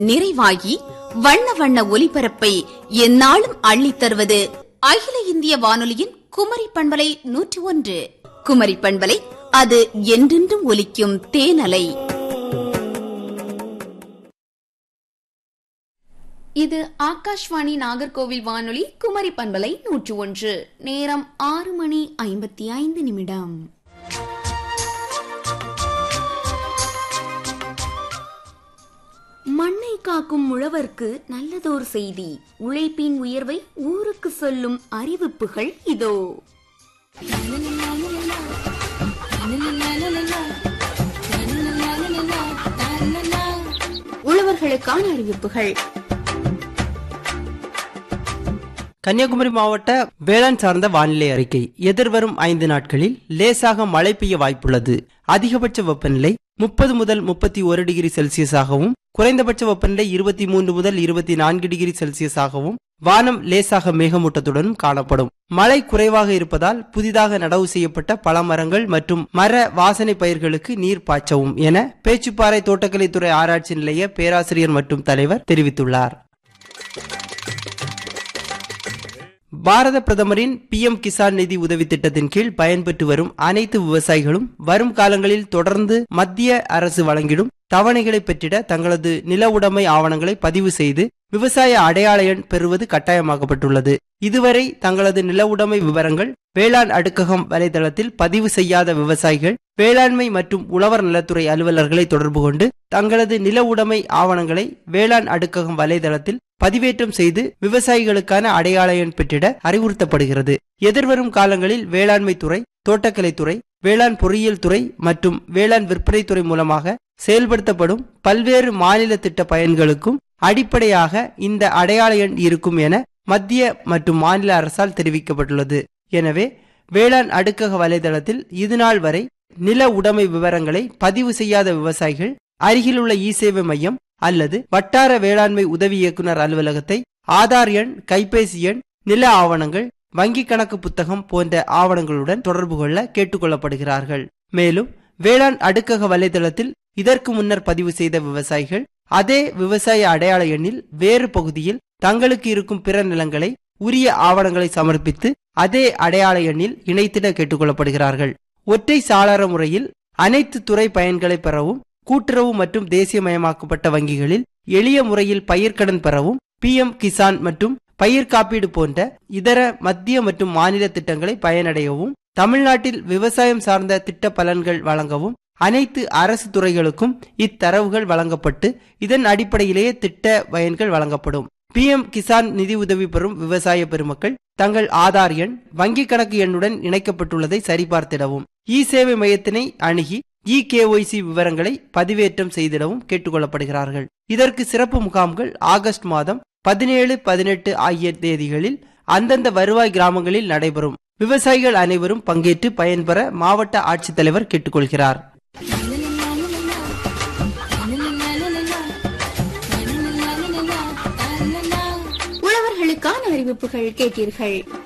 நிறைவாகி வண்ண வண்ண ஒலிபரப்பை எந்நாளும் அள்ளித் தருவது அகில இந்திய வானொலியின் குமரி பண்பலை நூற்றி ஒன்று குமரி பண்பலை அது என்றென்றும் ஒலிக்கும் தேனலை இது ஆகாஷ்வாணி நாகர்கோவில் வானொலி குமரி பண்பலை நூற்று ஒன்று நேரம் ஆறு மணி ஐம்பத்தி ஐந்து நிமிடம் மண்ணை காக்கும் உழவர்க்கு நல்லதோர் செய்தி உழைப்பின் உயர்வை ஊருக்கு சொல்லும் அறிவிப்புகள் இதோ உழவர்களுக்கான அறிவிப்புகள் கன்னியாகுமரி மாவட்ட வேளாண் சார்ந்த வானிலை அறிக்கை எதிர்வரும் ஐந்து நாட்களில் லேசாக மழை பெய்ய வாய்ப்புள்ளது அதிகபட்ச வெப்பநிலை முப்பது முதல் முப்பத்தி ஒரு டிகிரி செல்சியஸாகவும் குறைந்தபட்ச வெப்பநிலை இருபத்தி மூன்று முதல் இருபத்தி நான்கு டிகிரி செல்சியஸாகவும் வானம் லேசாக மேகமூட்டத்துடனும் காணப்படும் மழை குறைவாக இருப்பதால் புதிதாக நடவு செய்யப்பட்ட பல மரங்கள் மற்றும் மர வாசனை பயிர்களுக்கு நீர் பாய்ச்சவும் என பேச்சுப்பாறை தோட்டக்கலைத்துறை ஆராய்ச்சி நிலைய பேராசிரியர் மற்றும் தலைவர் தெரிவித்துள்ளார் பாரத பிரதமரின் பிஎம் கிசான் நிதி உதவி திட்டத்தின் கீழ் பயன்பெற்று வரும் அனைத்து விவசாயிகளும் வரும் காலங்களில் தொடர்ந்து மத்திய அரசு வழங்கிடும் தவணைகளை பெற்றிட தங்களது நில உடைமை ஆவணங்களை பதிவு செய்து விவசாய அடையாள எண் பெறுவது கட்டாயமாக்கப்பட்டுள்ளது இதுவரை தங்களது நில உடைமை விவரங்கள் வேளாண் அடுக்ககம் வலைதளத்தில் பதிவு செய்யாத விவசாயிகள் வேளாண்மை மற்றும் உழவர் நலத்துறை அலுவலர்களை தொடர்பு கொண்டு தங்களது நில உடைமை ஆவணங்களை வேளாண் அடுக்ககம் வலைதளத்தில் பதிவேற்றம் செய்து விவசாயிகளுக்கான அடையாள எண் பெற்றிட அறிவுறுத்தப்படுகிறது எதிர்வரும் காலங்களில் வேளாண்மை துறை தோட்டக்கலைத்துறை வேளாண் பொறியியல் துறை மற்றும் வேளாண் விற்பனை துறை மூலமாக செயல்படுத்தப்படும் பல்வேறு மாநில திட்ட பயன்களுக்கும் அடிப்படையாக இந்த அடையாள எண் இருக்கும் என மத்திய மற்றும் மாநில அரசால் தெரிவிக்கப்பட்டுள்ளது எனவே வேளாண் அடுக்கக வலைதளத்தில் இதுநாள் வரை நில உடைமை விவரங்களை பதிவு செய்யாத விவசாயிகள் அருகிலுள்ள இ சேவை மையம் அல்லது வட்டார வேளாண்மை உதவி இயக்குனர் அலுவலகத்தை ஆதார் எண் கைபேசி எண் நில ஆவணங்கள் வங்கி கணக்கு புத்தகம் போன்ற ஆவணங்களுடன் தொடர்பு கொள்ள கேட்டுக்கொள்ளப்படுகிறார்கள் மேலும் வேளாண் அடுக்கக வலைதளத்தில் இதற்கு முன்னர் பதிவு செய்த விவசாயிகள் அதே விவசாய அடையாள எண்ணில் வேறு பகுதியில் தங்களுக்கு இருக்கும் பிற நிலங்களை உரிய ஆவணங்களை சமர்ப்பித்து அதே அடையாள எண்ணில் இணைத்திட கேட்டுக்கொள்ளப்படுகிறார்கள் ஒற்றை சாளர முறையில் அனைத்து துறை பயன்களை பெறவும் கூட்டுறவு மற்றும் தேசியமயமாக்கப்பட்ட வங்கிகளில் எளிய முறையில் பயிர்க்கடன் பெறவும் பிஎம் கிசான் மற்றும் பயிர் காப்பீடு போன்ற இதர மத்திய மற்றும் மாநில திட்டங்களை பயனடையவும் தமிழ்நாட்டில் விவசாயம் சார்ந்த திட்ட பலன்கள் வழங்கவும் அனைத்து அரசு துறைகளுக்கும் இத்தரவுகள் வழங்கப்பட்டு இதன் அடிப்படையிலேயே திட்ட பயன்கள் வழங்கப்படும் பிஎம் கிசான் நிதி உதவி பெறும் விவசாய பெருமக்கள் தங்கள் ஆதார் எண் வங்கி கணக்கு எண்ணுடன் இணைக்கப்பட்டுள்ளதை சரிபார்த்திடவும் இ சேவை மையத்தினை அணுகி இ கேஒய்சி விவரங்களை பதிவேற்றம் செய்திடவும் கேட்டுக்கொள்ளப்படுகிறார்கள் இதற்கு சிறப்பு முகாம்கள் ஆகஸ்ட் மாதம் பதினேழு பதினெட்டு ஆகிய தேதிகளில் அந்தந்த வருவாய் கிராமங்களில் நடைபெறும் விவசாயிகள் அனைவரும் பங்கேற்று பயன்பெற மாவட்ட ஆட்சித்தலைவர் கேட்டுக்கொள்கிறார் உழவர்களுக்கான அறிவிப்புகள் கேட்டீர்கள்